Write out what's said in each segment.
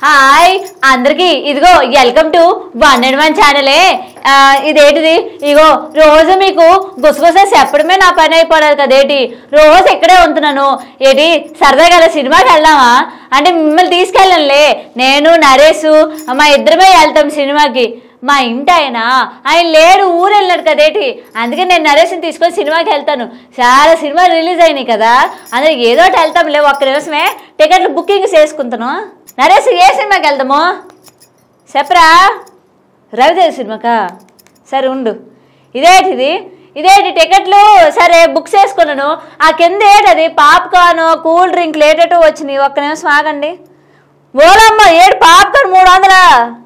hi అందరికి ఇదిగో welcome to one and one ఛానలే ఆ, ఇదేంటిది ఇగో రోజు మీకు గుసగుస చెప్పడమే నా పని అయిపోలేదు కదేటి రోజు ఇక్కడే ఉంటున్నాను ఏంటి సరదాగా అలా సినిమాకి వెళ్దామా అంటే మిమ్మల్ని తీసుకెళ్ళంలే నేను నరేష్ మా ఇద్దరమే వెళ్తాం సినిమాకి మా ఇంటి ఆయన ఆయన లేడు ఊరు వెళ్ళాడు కదేటి అందుకే నేను నరేష్ని తీసుకొని సినిమాకి వెళ్తాను చాలా సినిమాలు రిలీజ్ అయినాయి కదా అందుకే ఏదో ఒకటి వెళ్తాంలే ఒక్క నిమిషమే టికెట్లు బుకింగ్ చేసుకుంటాను నరేష్ ఏ సినిమాకి వెళ్దాము చెప్పరా రవిదేవ్ సినిమాకా సరే ఉండు ఇదేంటిది ఇదేంటి టికెట్లు సరే బుక్ చేసుకున్నాను ఆ కింద ఏంటది పాప్కార్న్ కూల్ డ్రింక్ లేటట్టు వచ్చినాయి ఒక్క నిమిషం ఆగండి ఓలమ్మ ఏడు పాప్కార్న్ మూడు వందలా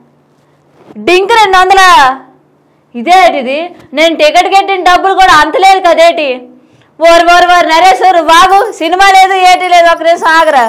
డింక్ రెండు వందలా ఇదేటిది నేను టికెట్ కట్టిన డబ్బులు కూడా అంతలేదు కదేటి ఓరు ఓరు ఓరు నరేశ్వరు బాగు సినిమా లేదు ఏటి లేదు ఒక నిమిషం ఆగరా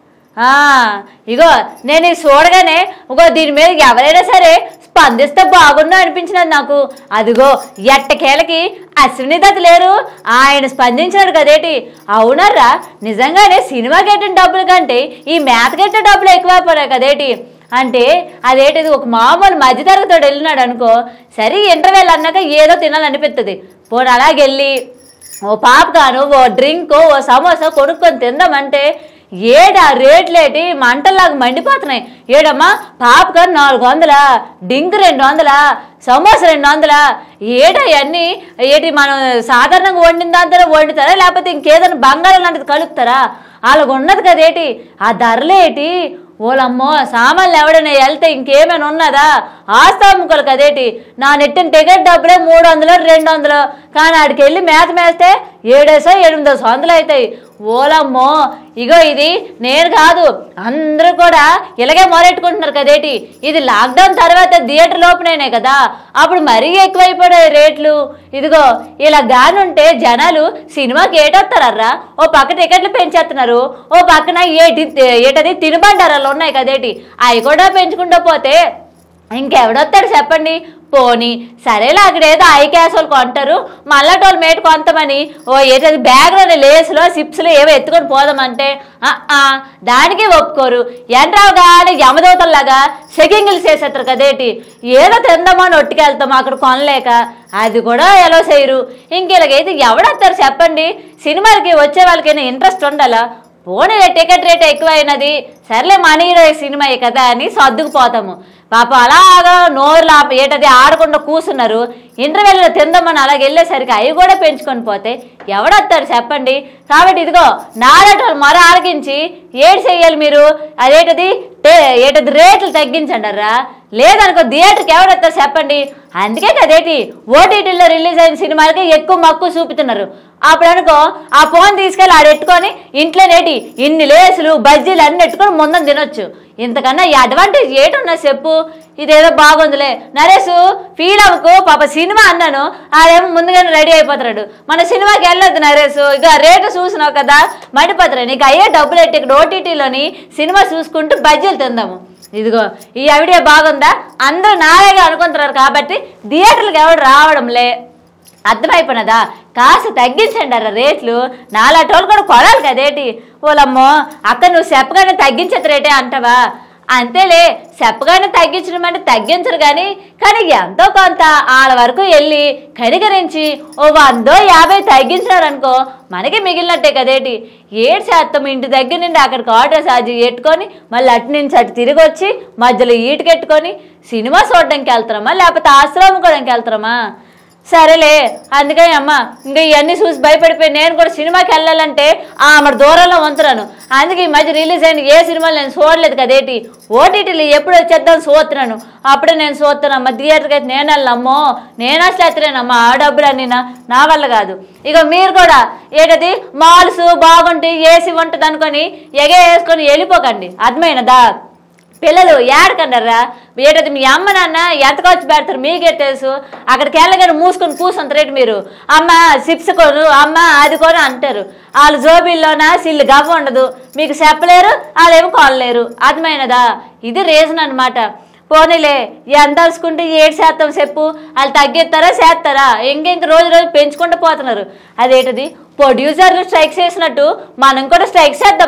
ఆ, ఇగో నేను ఇది చూడగానే ఇగో దీని మీద ఎవరైనా సరే స్పందిస్తే బాగుండు అనిపించినది నాకు అదిగో ఎట్టకేలకి అశ్విని దత్ లేరు ఆయన స్పందించాడు కదేటి అవునర్రా నిజంగానే సినిమా కట్టిన డబ్బుల కంటే ఈ మేత కట్టిన డబ్బులు ఎక్కువైపోయాయి కదేటి అంటే అదేంటిది ఒక మామూలు మధ్యతరగతితో వెళ్ళినాడు అనుకో సరే ఇంటర్వెల్ అన్నాక ఏదో తినాలనిపిస్తుంది పోనీ అలాగెళ్ళి ఓ పాప్కాను ఓ డ్రింక్ ఓ సమోసా కొనుక్కొని తిందామంటే ఏడా రేట్లేటి మంటల్లాగా మండిపోతున్నాయి ఏడమ్మా పాప్కార్న్ నాలుగు వందలా డింక్ రెండు వందలా సమోసా రెండు వందలా ఏటా ఇవన్నీ ఏటి మనం సాధారణంగా వండిన దాంతో వండుతారా లేకపోతే ఇంకేదైనా బంగారం లాంటిది కలుపుతారా అలాగ ఉన్నది కదేటి ఆ ధరలేటి ఓలమ్మో సామాన్లు ఎవడైనా వెళ్తే ఇంకేమైనా ఉన్నదా ఆస్తి అమ్ముకోలు కదేటి నా నెట్టిన టికెట్ డబ్బులే మూడు వందలు రెండు వందలు కానీ ఆడికి వెళ్ళి మేత మేస్తే ఏడేసో ఎనిమిదో వందలు అవుతాయి ఓలమ్మో ఇగో ఇది నేను కాదు అందరూ కూడా ఇలాగే మొరెట్టుకుంటున్నారు కదేటి ఇది లాక్డౌన్ తర్వాత థియేటర్ లోపలనే కదా అప్పుడు మరీ ఎక్కువైపోయాయి రేట్లు ఇదిగో ఇలా గానుంటే జనాలు సినిమాకి ఏటొస్తారర్రా ఓ పక్క టికెట్లు పెంచేస్తున్నారు ఓ పక్కన ఏటి ఏటది తినుబండారాలు ఉన్నాయి కదేటి అవి కూడా పెంచుకుంటూ పోతే ఇంకెవడొస్తాడు చెప్పండి పోనీ సరేలే అక్కడేదో ఐ క్యాసోలు కొంటారు మళ్ళటోళ్ళు మేట కొంతమని ఓ ఏదో బ్యాగ్లోని లేసులో సిప్స్లో ఏవో ఎత్తుకొని పోదామంటే ఆ, ఆ, దానికి ఒప్పుకోరు ఎంట్రావు కానీ యమదూతల్లాగా చెకింగ్లు చేసేస్తారు కదేటి ఏదో తిందామని ఒట్టుకెళ్తాం అక్కడ కొనలేక అది కూడా ఎలా చేయరు ఇంకెలాగైతే ఎవడొస్తారు చెప్పండి సినిమాలకి వచ్చే వాళ్ళకైనా ఇంట్రెస్ట్ ఉండాలా పోనీ టికెట్ రేట్ ఎక్కువైనది సర్లే మనీ సినిమా కదా అని సర్దుకుపోతాము పాపం అలాగా నోరు లా ఏటది ఆడకుండా కూర్చున్నారు ఇంటర్వెల్లో తిందామని అలాగ వెళ్ళేసరికి అవి కూడా పెంచుకొని పోతే ఎవడొస్తారు చెప్పండి కాబట్టి ఇదిగో నాడటోళ్ళు మర ఆలకించి ఏడు చెయ్యాలి మీరు అదేటది టే- ఏటది రేట్లు తగ్గించండి అర్రా లేదనుకో థియేటర్కి ఎవడొస్తారు చెప్పండి అందుకే కదేటి ఓటీటీలో రిలీజ్ అయిన సినిమాలకి ఎక్కువ మక్కువ చూపుతున్నారు అప్పుడు అనుకో ఆ ఫోన్ తీసుకెళ్ళి ఆడెట్టుకొని ఇంట్లో నేటి ఇన్ని లేసులు బజ్జీలు అన్ని ఎట్టుకొని ముందని తినొచ్చు ఇంతకన్నా ఈ అడ్వాంటేజ్ ఏటున్నా చెప్పు ఇదేదో బాగుందిలే నరేష్ ఫీల్ అవ్వకు పాప సినిమా అన్నాను ఆడేమో ముందుగానే రెడీ అయిపోతున్నాడు మన సినిమాకి వెళ్ళొద్దు నరేష్ ఇక రేటు చూసినావు కదా మండిపోతున్నాయి నీకు అయ్యే డబ్బులు ఎట్టి ఇక్కడ ఓటీటీలోని సినిమా చూసుకుంటూ బజ్జీలు తిందాము ఇదిగో ఈ ఐడియా బాగుందా అందరూ నాలాగే అనుకుంటున్నారు కాబట్టి థియేటర్లకు ఎవడు రావడంలే అర్థమైపోయినదా కాస్త తగ్గించండి అర రేట్లు నాలాటోళ్ళు కూడా కొనాలి కదేటి ఓలమ్మో అక్క నువ్వు చెప్పగానే తగ్గించదు రేటే అంటావా అంతేలే చెప్పగానే తగ్గించడం అంటే తగ్గించరు కానీ కానీ ఎంతో కొంత వాళ్ళ వరకు వెళ్ళి కనికరించి ఓ వందో యాభై తగ్గించినారనుకో మనకి మిగిలినట్టే కదేటి ఏడు శాతం ఇంటి దగ్గర నుండి అక్కడికి ఆర్డర్ సార్జీ పెట్టుకొని మళ్ళీ అటు నుంచి అటు తిరిగి వచ్చి మధ్యలో ఈటుకెట్టుకొని సినిమా చూడడానికి వెళ్తారమ్మా లేకపోతే ఆశ్రమం కూడా వెళ్తారమ్మా సరేలే అందుకని అమ్మ ఇంకా ఇవన్నీ చూసి భయపడిపోయి నేను కూడా సినిమాకి వెళ్ళాలంటే ఆమె దూరంలో వంతురాను అందుకే ఈ మధ్య రిలీజ్ అయిన ఏ సినిమాలు నేను చూడలేదు కదేటి ఓటీటీలు ఎప్పుడు వచ్చేద్దాం చూస్తున్నాను అప్పుడే నేను చూస్తున్నామ్మా థియేటర్కి అయితే నేను వెళ్ళమ్మో నేను అసలు ఎత్తలేనమ్మా ఆ డబ్బులన్నీ నా నా వల్ల కాదు ఇక మీరు కూడా ఏంటది మాల్స్ బాగుంటాయి ఏసీ ఉంటుంది అనుకొని ఎగే వేసుకొని వెళ్ళిపోకండి అర్థమైనదా పిల్లలు ఏడకండర్రా ఏటది మీ అమ్మ నాన్న ఎంతకొచ్చి పెడతారు మీకే తెలుసు అక్కడికి వెళ్ళగానే మూసుకొని కూర్చుంటారేటి మీరు అమ్మ చిప్స్ కొను అమ్మ అది కొను అంటారు వాళ్ళు జోబీల్లోన సిల్లు గవ్వ ఉండదు మీకు చెప్పలేరు వాళ్ళేమో కొనలేరు అర్థమైనదా ఇది రీజన్ అన్నమాట పోనీలే ఎంత అలుసుకుంటే ఏడు శాతం చెప్పు వాళ్ళు తగ్గిస్తారా చేస్తారా ఇంకెంక రోజు రోజు పెంచుకుంటూ పోతున్నారు అదేంటిది ప్రొడ్యూసర్లు స్ట్రైక్ చేసినట్టు మనం కూడా స్ట్రైక్ చేద్దామా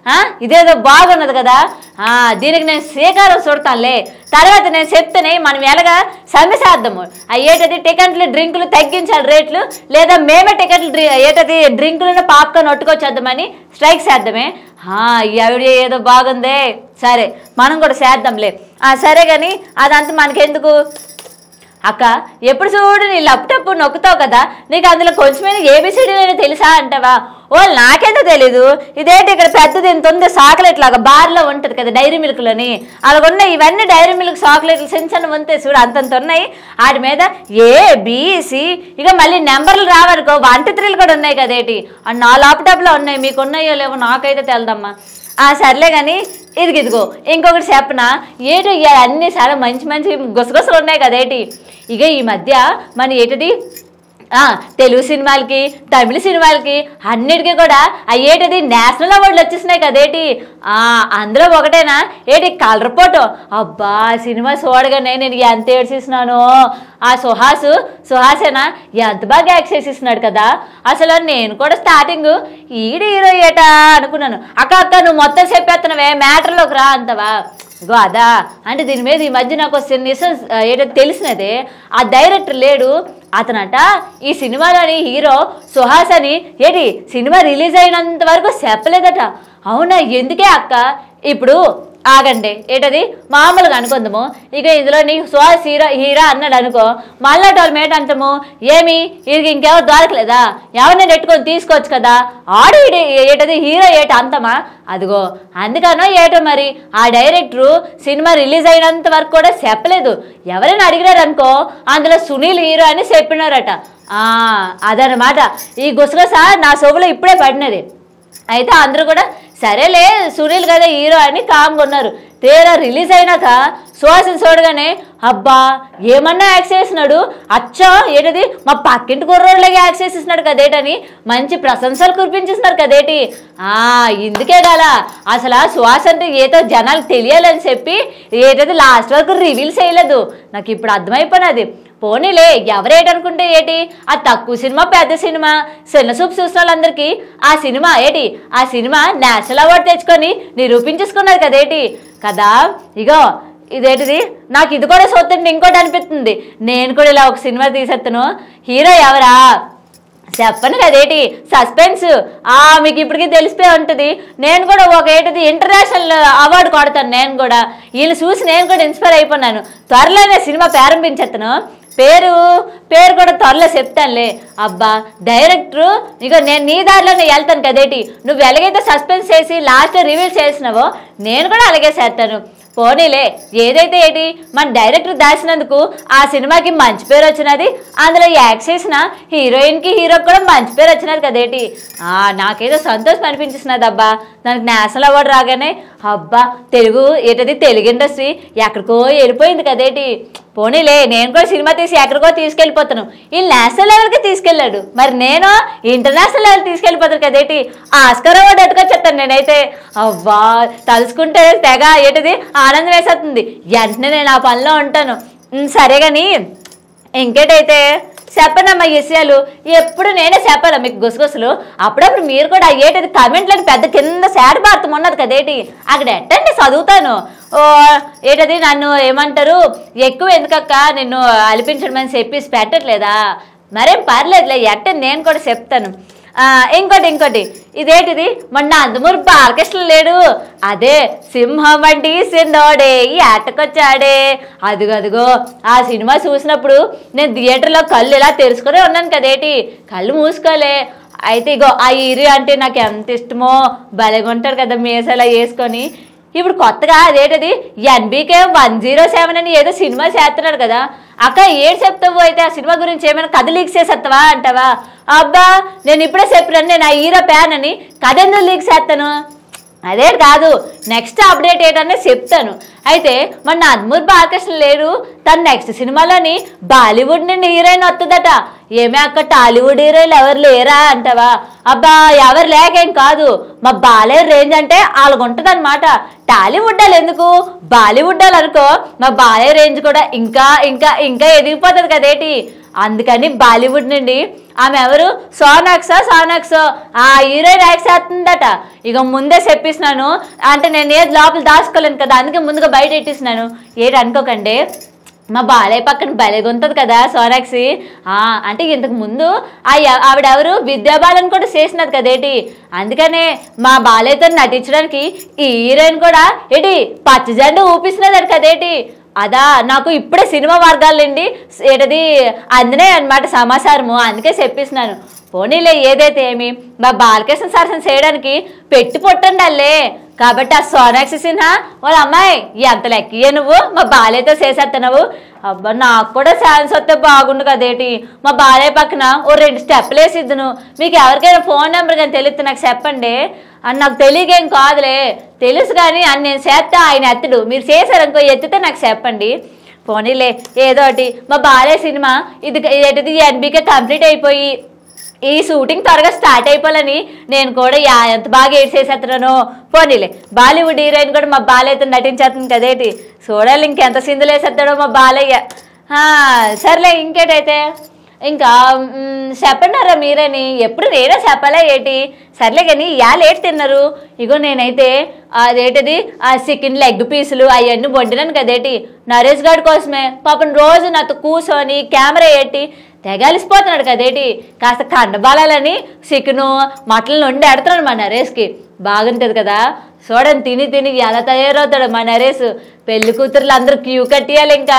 ఆ, ఇదేదో బాగున్నది కదా ఆ, దీనికి నేను శ్రీకారం చుడతానులే తర్వాత నేను చెప్తేనే మనం ఎలాగా సమ్మెసేద్దాము అయ్యేటది టికెట్లు డ్రింకులు తగ్గించాలి రేట్లు లేదా మేమే టికెట్లు డ్రి ఏటది డ్రింకులను పాప్కార్న్ ఒట్టుకొచ్చేద్దామని స్ట్రైక్ చేద్దామే ఆ, ఈ ఆవిడ ఏదో బాగుందే సరే మనం కూడా చేద్దాంలే ఆ, సరే కానీ అదంతా మనకెందుకు అక్క ఎప్పుడు చూడు నీ ల్యాప్టాప్ నొక్కుతావు కదా నీకు అందులో కొంచెమైనా ఏబిసిడి తెలుసా అంటావా ఓ నాకేందో తెలీదు ఇదేంటి ఇక్కడ పెద్దది ఇంత ఉంది చాక్లెట్ లాగా బార్లో ఉంటుంది కదా డైరీ మిల్క్లోని అలాగ ఉన్నాయి ఇవన్నీ డైరీ మిల్క్ చాక్లెట్లు చిన్న చిన్న ఉంటాయి చూడు అంతంత ఉన్నాయి వాటి మీద ఏ బిసి ఇక మళ్ళీ నెంబర్లు రావనుకో వన్ టూ త్రీలు కూడా ఉన్నాయి కదేటి ఆ నా ల్యాప్టాప్లో ఉన్నాయి మీకు ఉన్నాయో లేవో నాకైతే తెలదమ్మా ఆ సర్లే కానీ ఇదిగో ఇదిగో ఇంకొకటి చెప్పనా ఏటో ఇక అన్ని చాలా మంచి మంచి గుసగుసలు ఉన్నాయి కదేటి ఇక ఈ మధ్య మన ఏంటిది ఆ, తెలుగు సినిమాలకి తమిళ సినిమాలకి అన్నిటికీ కూడా అయ్యేటిది నేషనల్ అవార్డులు వచ్చేసినాయి కదేటి ఆ, అందులో ఒకటేనా ఏటి కలర్ ఫోటో అబ్బా సినిమా చూడగానే నేను ఎంత ఏడ్చేసినాను ఆ సుహాసు సుహాసేనా ఎంత బాగా యాక్ట్ చేసేసినాడు కదా అసలు నేను కూడా స్టార్టింగ్ ఈడు హీరో ఏటా అనుకున్నాను అక్క అక్క నువ్వు మొత్తం చెప్పేస్తున్నావే మ్యాటర్లోకి రా అంతవా ఇగో అదా అంటే దీని మీద ఈ మధ్య నాకు ఒక నిజం ఆ, ఏదో తెలిసినదే ఆ డైరెక్టర్ లేడు అతనట ఈ సినిమాలోని హీరో సుహాస్ అని ఏంటి సినిమా రిలీజ్ అయినంత వరకు చెప్పలేదట అవునా ఎందుకే అక్క ఇప్పుడు ఆగండి ఏంటది మామూలుగా అనుకుందాము ఇక ఇందులో నీకు సుహాస్ హీరో హీరో అన్నాడు అనుకో మళ్ళా వాళ్ళ మేట అంటాము ఏమి ఇది ఇంకెవరు దొరకలేదా ఎవరిని నెట్టుకొని తీసుకోవచ్చు కదా ఆడు ఈడు ఏటది హీరో ఏట అంతమా అదిగో అందుకనో ఏటో మరి ఆ డైరెక్టరు సినిమా రిలీజ్ అయినంత వరకు కూడా చెప్పలేదు ఎవరైనా అడిగినారు అనుకో అందులో సునీల్ హీరో అని చెప్పినారట ఆ, అదనమాట ఈ గుసగుస నా సోబులో ఇప్పుడే పడినది అయితే అందరూ కూడా సరేలే సునీల్ కదా హీరో అని కామ్గా ఉన్నారు తీరా రిలీజ్ అయినాక సుహాసిని చూడగానే అబ్బా ఏమన్నా యాక్ట్ చేసినాడు అచ్చా ఏంటది మా పక్కింటి కుర్రోళ్ళకి యాక్ట్ చేసేసినాడు కదేటని మంచి ప్రశంసలు కురిపించేస్తున్నారు కదేటి ఆ ఇందుకే గల అసలు ఆ సుహాస్ అంటే ఏదో జనాలకు తెలియాలని చెప్పి ఏదైతే లాస్ట్ వరకు రివీల్ చేయలేదు నాకు ఇప్పుడు అర్థమైపోయినది పోనీలే ఎవరేటనుకుంటే ఏటి ఆ తక్కువ సినిమా పెద్ద సినిమా చిన్న చూపు చూసిన వాళ్ళందరికీ ఆ సినిమా ఏటి ఆ సినిమా నేషనల్ అవార్డు తెచ్చుకొని నిరూపించేసుకున్నారు కదేటి కదా ఇగో ఇదేంటిది నాకు ఇది కూడా చూస్తుంటే ఇంకోటి అనిపిస్తుంది నేను కూడా ఇలా ఒక సినిమా తీసేస్తాను హీరో ఎవరా చెప్పను కదేటి సస్పెన్స్ ఆ మీకు ఇప్పటికీ తెలిసిపోయి ఉంటుంది నేను కూడా ఒక ఏంటిది ఇంటర్నేషనల్ అవార్డు కొడతాను నేను కూడా వీళ్ళు చూసి నేను కూడా ఇన్స్పైర్ అయిపోయినాను త్వరలోనే సినిమా ప్రారంభించేస్తాను పేరు పేరు కూడా త్వరలో చెప్తానులే అబ్బా డైరెక్టరు ఇక నేను నీ దారిలోనే వెళ్తాను కదేటి నువ్వు ఎలాగైతే సస్పెన్స్ చేసి లాస్ట్ రివీల్ చేసినావో నేను కూడా అలాగే చేస్తాను పోనీలే ఏదైతే ఏంటి మన డైరెక్టర్ దాచినందుకు ఆ సినిమాకి మంచి పేరు వచ్చినది అందులో యాక్ట్ చేసిన హీరోయిన్కి హీరోకి కూడా మంచి పేరు వచ్చినది కదేటి ఆ, నాకేదో సంతోషం అనిపించేసినది అబ్బా దానికి నేషనల్ అవార్డు రాగానే అబ్బా తెలుగు ఏంటది తెలుగు ఇండస్ట్రీ ఎక్కడికో వెళ్ళిపోయింది కదేటి పోనీలే నేను కూడా సినిమా తీసి ఎక్కడికో తీసుకెళ్ళిపోతాను ఈ నేషనల్ లెవెల్కి తీసుకెళ్ళాడు మరి నేను ఇంటర్నేషనల్ లెవెల్ తీసుకెళ్ళిపోతాను కదేటి ఆస్కర్ అవార్డు ఎట్టుకొచ్చేస్తాను నేనైతే అవ్వా తలుసుకుంటే తెగ ఏంటిది ఆనందం వేసేస్తుంది వెంటనే నేను ఆ పనిలో ఉంటాను ఉమ్, సరే కానీ ఇంకేటైతే చెప్పనమ్మా ఈ విషయాలు ఎప్పుడు నేనే చెప్పాలా మీకు గుసగుసలు అప్పుడప్పుడు మీరు కూడా ఏటది కమెంట్లని పెద్ద కింద శాట భారతం ఉన్నది కదేటి అక్కడ ఎట్టండి చదువుతాను ఓ ఏటది నన్ను ఏమంటారు ఎక్కువ ఎందుకక్క నిన్ను అలిపించడం అని చెప్పేసి పెట్టట్లేదా మరేం పర్లేదులే ఎట్ట నేను కూడా చెప్తాను ఆ, ఇంకోటి ఇంకోటి ఇదేంటిది మొన్న అందుమూరు బాలకృష్ణ లేడు అదే సింహం వంటి సిన్నోడే ఈ ఆటకొచ్చాడే అదిగో అదిగో ఆ సినిమా చూసినప్పుడు నేను థియేటర్లో కళ్ళు ఇలా తెరుచుకునే ఉన్నాను కదేటి కళ్ళు మూసుకోలే అయితే ఇగో ఆ ఈరి అంటే నాకు ఎంత ఇష్టమో భలేగా ఉంటాడు కదా మీసలా వేసుకొని ఇప్పుడు కొత్తగా అదేంటది ఎన్బీకే వన్ జీరో సెవెన్ అని ఏదో సినిమా చేస్తున్నాడు కదా అక్క ఏడు చెప్తావు అయితే ఆ సినిమా గురించి ఏమైనా కథ లీక్ చేసేస్తావా అంటావా అబ్బా నేను ఇప్పుడే చెప్పినాను నేను ఆ హీరో ఫ్యాన్ అని కథ ఎందుకు లీక్ చేస్తాను అదే కాదు నెక్స్ట్ అప్డేట్ ఏంటనే చెప్తాను అయితే మన అద్మూర్ బాలకృష్ణ లేడు తన నెక్స్ట్ సినిమాలోని బాలీవుడ్ నుండి హీరోయిన్ వస్తుందట ఏమే అక్క టాలీవుడ్ హీరోయిన్లు ఎవరు లేరా అంటావా అబ్బా ఎవరు లేకేం కాదు మా బాలయ్య రేంజ్ అంటే వాళ్ళకుంటుంది అనమాట టాలీవుడ్ వాళ్ళు ఎందుకు బాలీవుడ్ వాళ్ళు అనుకో మా బాలయ్య రేంజ్ కూడా ఇంకా ఇంకా ఇంకా ఎదిగిపోతుంది కదేటి అందుకని బాలీవుడ్ నుండి ఆమె ఎవరు సోనాక్సా సోనాక్సో ఆ హీరోయిన్ యాక్స్ చేస్తుందట ఇక ముందే చెప్పిస్తున్నాను అంటే నేను ఏది లోపల దాచుకోలేను కదా అందుకే ముందుగా బయట ఎట్టిస్తున్నాను ఏడు అనుకోకండి మా బాలయ్య పక్కన భలేగా ఉంటుంది కదా సోనాక్షి ఆ, అంటే ఇంతకు ముందు ఆ ఎ- ఆవిడెవరు విద్యాబాలన్ కూడా చేసినది కదేటి అందుకనే మా బాలయ్యతో నటించడానికి ఈ హీరోయిన్ కూడా ఏంటి పచ్చజెండు ఊపిస్తున్నది కదేటి అదా నాకు ఇప్పుడే సినిమా వర్గాలండి ఏంటది అందినాయి అనమాట సమాచారము అందుకే చెప్పిస్తున్నాను పోనీలే ఏదైతే ఏమి మా బాలకృష్ణ సరసన చేయడానికి పెట్టి పుట్టుండాలే కాబట్టి ఆ సోనాక్షి సిన్హా వాళ్ళ అమ్మాయి ఎంత లెక్కయ్యే నువ్వు మా బాలయ్యతో చేసేస్తున్నావు అబ్బా నాకు కూడా ఛాన్స్ వస్తే బాగుండు కదేటి మా బాలయ్య పక్కన ఓ రెండు స్టెప్లు వేసిద్దును మీకు ఎవరికైనా ఫోన్ నెంబర్ కానీ తెలిస్తే నాకు చెప్పండి అని నాకు తెలియకేం కాదులే తెలుసు కానీ అని నేను చేస్తా ఆయన ఎత్తడు మీరు చేశారనుకో ఎత్తితే నాకు చెప్పండి పోనీలే ఏదో ఒకటి మా బాలయ్య సినిమా ఇది ఇదేంటిది ఎన్బీకే కంప్లీట్ అయిపోయి ఈ షూటింగ్ త్వరగా స్టార్ట్ అయిపోవాలని నేను కూడా యా ఎంత బాగా ఏడ్ చేసేస్తున్నాను పోనీలే బాలీవుడ్ హీరోయిన్ కూడా మా బాలయ్యతో నటించేస్తుంది కదేటి చూడాలి ఇంకెంత సిందులు వేసేస్తాడో మా బాలయ్య ఆ, సర్లే ఇంకేటైతే ఇంకా మ్, చెప్పండారా మీరని ఎప్పుడు నేనే చెప్పాలా ఏంటి సర్లే కానీ యా లేట్ తిన్నారు ఇగో నేనైతే అదేంటిది ఆ చికెన్ లెగ్ పీసులు అవన్నీ వండినాను కదేటి నరేష్ గారి కోసమే పాపం రోజు నాతో కూర్చొని కెమెరా ఎట్టి తెగలిసిపోతున్నాడు కదేటి కాస్త కండబాలని చికెను మటన్లు వండి ఎడుతున్నాడు మా నరేష్కి బాగుంటుంది కదా చూడండి తిని తిని ఎలా తయారవుతాడు మా నరేష్ పెళ్లి కూతురులు అందరూ క్యూ కట్టియాలి ఇంకా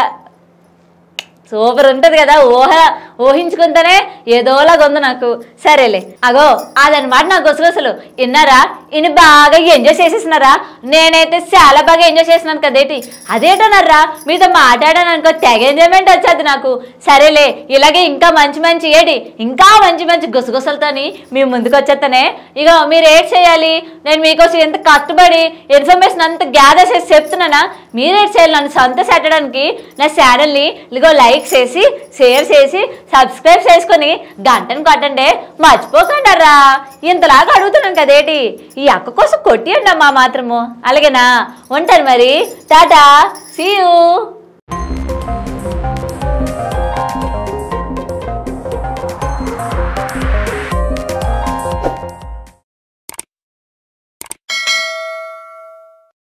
సూపర్ ఉంటది కదా ఊహ ఊహించుకుంటేనే ఏదోలాగా ఉంది నాకు సరేలే అగో అదనమాట నా గుసగుసలు విన్నారా ఇన్ని బాగా ఎంజాయ్ చేసేసినారా నేనైతే చాలా బాగా ఎంజాయ్ చేసినాను కదేటి అదేటన్నారా మీతో మాట్లాడాను అనుకో తెగ ఎంజాయ్మెంట్ వచ్చేది నాకు సరేలే ఇలాగే ఇంకా మంచి మంచి ఏడి ఇంకా మంచి మంచి గుసగుసలతోని మీ ముందుకు వచ్చేస్తానే ఇగో మీరు ఏడ్ చేయాలి నేను మీకోసం ఎంత కష్టపడి ఇన్ఫర్మేషన్ అంతా గ్యాదర్ చేసి చెప్తున్నానా మీరేట్ చేయాలి నన్ను సంతోషపెట్టడానికి నా ఛానల్ని ఇదిగో లైక్ చేసి షేర్ చేసి సబ్స్క్రైబ్ చేసుకొని గంటను కొట్టండి మర్చిపోకండి రా ఇంతలాగా అడుగుతున్నాను కదేటి ఈ అక్క కోసం కొట్టియండి అమ్మా మాత్రము అలాగేనా ఉంటాను మరి టాటా సీ యూ